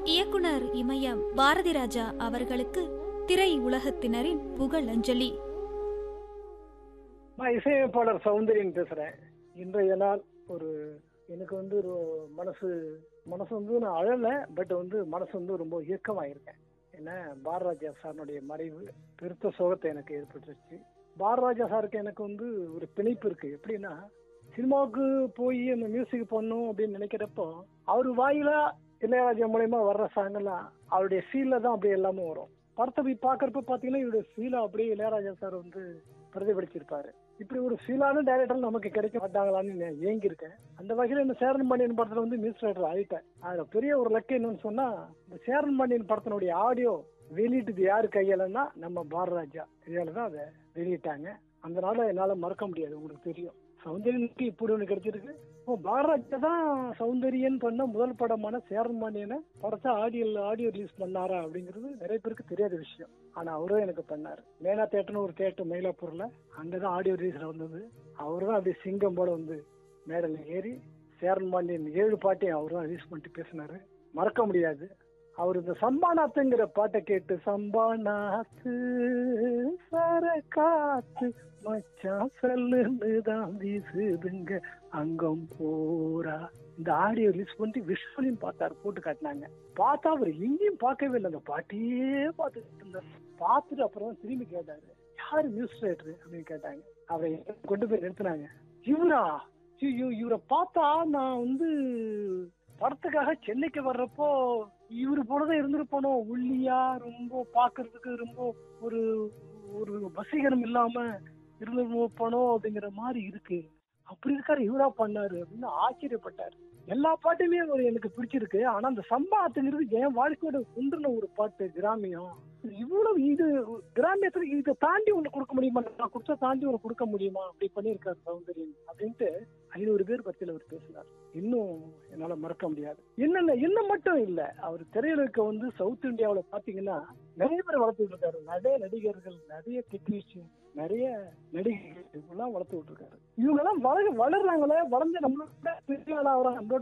இயக்குனர் இமயம் பாரதி ராஜா அவர்களுக்கு திரை உலகத்தினரின் புகழஞ்சலி நான் இசையமைப்பாளர் சௌந்தரியன் பேசுறேன் இன்றைய நாள் ஒரு எனக்கு வந்து ஒரு மனசு மனசு வந்து நான் அழல பட் வந்து மனசு வந்து ரொம்ப இயக்கமா இருக்கேன் ஏன்னா பாரராஜா சாருடைய மறைவு பெருத்த சோகத்தை எனக்கு ஏற்பட்டுருச்சு பாரராஜா சாருக்கு எனக்கு வந்து ஒரு பிணைப்பு இருக்கு எப்படின்னா சினிமாவுக்கு போய் அந்த மியூசிக் பண்ணும் அப்படின்னு நினைக்கிறப்போ அவர் வாயில இளையராஜா மூலயமா வர்ற சாங்கெல்லாம் அவருடைய ஃபீல்ல தான் அப்படியே எல்லாமே வரும் படத்தை போய் பார்க்கறப்ப பார்த்தீங்கன்னா இவருடைய ஃபீலை அப்படியே இளையராஜா சார் வந்து பிரதிபலிச்சிருப்பாரு இப்படி ஒரு ஃபீலான டைரக்டர் நமக்கு கிடைக்க மாட்டாங்களான்னு நான் ஏங்கி இருக்கேன் அந்த வகையில் இந்த சேரன் பாண்டியன் படத்துல வந்து மியூசிக் டைரக்டர் ஆயிட்டேன் அதுல பெரிய ஒரு லக்கு என்னன்னு சொன்னா இந்த சேரன் பாண்டியன் படத்தினுடைய ஆடியோ வெளியிட்டது யாரு கையாலன்னா நம்ம பாரராஜா கையால தான் அதை வெளியிட்டாங்க அதனால என்னால மறக்க முடியாது உங்களுக்கு தெரியும் சௌந்தரியனுக்கு இப்படி ஒண்ணு கிடைச்சிருக்கு இப்போ பாரராஜா தான் சௌந்தரியன் பண்ண முதல் படமான சேரன் பாண்டியனை படத்தை ஆடியோ ஆடியோ ரிலீஸ் பண்ணாரா அப்படிங்கிறது நிறைய பேருக்கு தெரியாத விஷயம் ஆனா அவரும் எனக்கு பண்ணாரு மேனா தேட்டர்னு ஒரு தேட்டர் மயிலாப்பூர்ல அங்கதான் ஆடியோ ரிலீஸ்ல வந்தது அவரு தான் அப்படியே சிங்கம் போல வந்து மேடல ஏறி சேரன் பாண்டியன் ஏழு பாட்டையும் அவரு தான் ரிலீஸ் பண்ணிட்டு பேசினாரு மறக்க முடியாது அவர் இந்த சம்பாநாத்துங்கிற பாட்டை கேட்டு சம்பாநாத்து சர காத்து மச்சான் சொல்லுன்னு தான் வீசுதுங்க அங்கம் போரா இந்த ஆடியோ ரிலீஸ் பண்ணிட்டு விஷுவலையும் பார்த்தாரு போட்டு காட்டினாங்க பார்த்தா அவர் எங்கேயும் பார்க்கவே இல்லை அந்த பாட்டியே பார்த்துட்டு இருந்தார் பார்த்துட்டு அப்புறம் தான் திரும்பி கேட்டாரு யாரு நியூஸ் ரைட்டர் அப்படின்னு கேட்டாங்க அவரை கொண்டு போய் நிறுத்தினாங்க இவரா ஐயோ இவரை பார்த்தா நான் வந்து படத்துக்காக சென்னைக்கு வர்றப்போ இவரு போலதான் இருந்திருப்பானோ ஒல்லியா ரொம்ப பாக்குறதுக்கு ரொம்ப ஒரு ஒரு வசீகரம் இல்லாம இருந்திருப்பானோ அப்படிங்கிற மாதிரி இருக்கு அப்படி இருக்காரு இவரா பண்ணாரு அப்படின்னு ஆச்சரியப்பட்டாரு எல்லா பாட்டுமே ஒரு எனக்கு பிடிச்சிருக்கு ஆனா அந்த சம்பாத்துங்கிறது என் வாழ்க்கையோட ஒன்றுன ஒரு பாட்டு கிராமியம் இவ்வளவு இது கிராமியத்துல இதை தாண்டி ஒண்ணு கொடுக்க முடியுமா நான் கொடுத்தா தாண்டி ஒண்ணு கொடுக்க முடியுமா அப்படி பண்ணியிருக்காரு சௌந்தரியன் அப்படின்ட்டு ஐநூறு பேர் பத்தியில அவர் பேசினார் இன்னும் என்னால மறக்க முடியாது என்னென்ன என்ன மட்டும் இல்ல அவர் திரையுலக வந்து சவுத் இந்தியாவுல பாத்தீங்கன்னா நிறைய பேர் வளர்த்துட்டு இருக்காரு நிறைய நடிகர்கள் நிறைய டெக்னீஷியன் நிறைய நடிகைகள் எல்லாம் வளர்த்து விட்டுருக்காரு இவங்க எல்லாம் வளர வளர்றாங்களே வளர்ந்து நம்மளோட பெரிய ஆளா நம்மளோட